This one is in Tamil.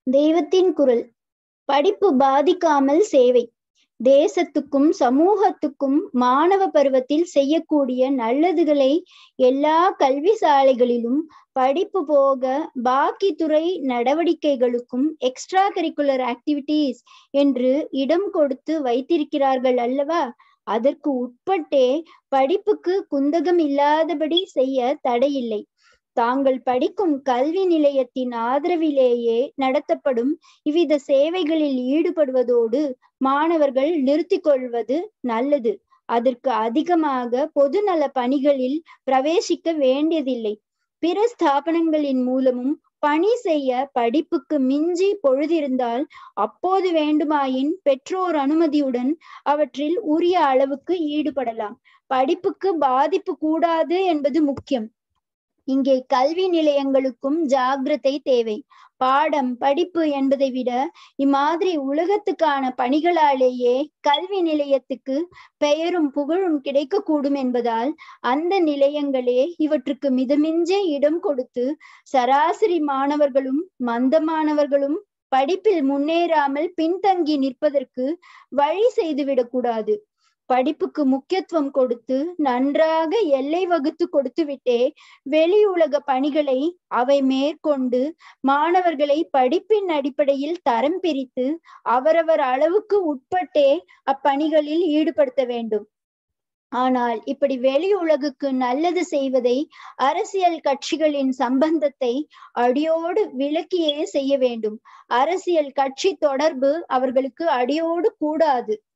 தெய்வத்தின் குரல் படிப்பு பாதிக்காமல் சேவை தேசத்துக்கும் சமூகத்துக்கும் மாணவ பருவத்தில் செய்யக்கூடிய நல்லதுகளை எல்லா கல்வி சாலைகளிலும் படிப்பு போக பாக்கி துறை நடவடிக்கைகளுக்கும் எக்ஸ்ட்ரா கரிக்குலர் ஆக்டிவிட்டீஸ் என்று இடம் கொடுத்து வைத்திருக்கிறார்கள் அல்லவா அதற்கு உட்பட்டே படிப்புக்கு குந்தகம் இல்லாதபடி செய்ய தடையில்லை தாங்கள் படிக்கும் கல்வி நிலையத்தின் ஆதரவிலேயே நடத்தப்படும் இவ்வித சேவைகளில் ஈடுபடுவதோடு மாணவர்கள் நிறுத்தி கொள்வது நல்லது அதற்கு அதிகமாக பொதுநல பணிகளில் பிரவேசிக்க வேண்டியதில்லை பிற ஸ்தாபனங்களின் மூலமும் பணி செய்ய படிப்புக்கு மிஞ்சி பொழுதிருந்தால் அப்போது வேண்டுமாயின் பெற்றோர் அனுமதியுடன் அவற்றில் உரிய அளவுக்கு ஈடுபடலாம் படிப்புக்கு பாதிப்பு கூடாது என்பது முக்கியம் இங்கே கல்வி நிலையங்களுக்கும் ஜாகிரதை தேவை பாடம் படிப்பு என்பதை விட இம்மாதிரி உலகத்துக்கான பணிகளாலேயே கல்வி நிலையத்துக்கு பெயரும் புகழும் கிடைக்கக்கூடும் என்பதால் அந்த நிலையங்களே இவற்றுக்கு மிதமிஞ்சே இடம் கொடுத்து சராசரி மாணவர்களும் மந்த மாணவர்களும் படிப்பில் முன்னேறாமல் பின்தங்கி நிற்பதற்கு வழி செய்துவிடக்கூடாது படிப்புக்கு முக்கியத்துவம் கொடுத்து நன்றாக எல்லை வகுத்து கொடுத்து விட்டே வெளி உலக பணிகளை அவை மேற்கொண்டு மாணவர்களை படிப்பின் அடிப்படையில் தரம் பிரித்து அவரவர் அளவுக்கு உட்பட்டே அப்பணிகளில் ஈடுபடுத்த வேண்டும் ஆனால் இப்படி வெளி உலகுக்கு நல்லது செய்வதை அரசியல் கட்சிகளின் சம்பந்தத்தை அடியோடு விலக்கியே செய்ய வேண்டும் அரசியல் கட்சி தொடர்பு அவர்களுக்கு அடியோடு கூடாது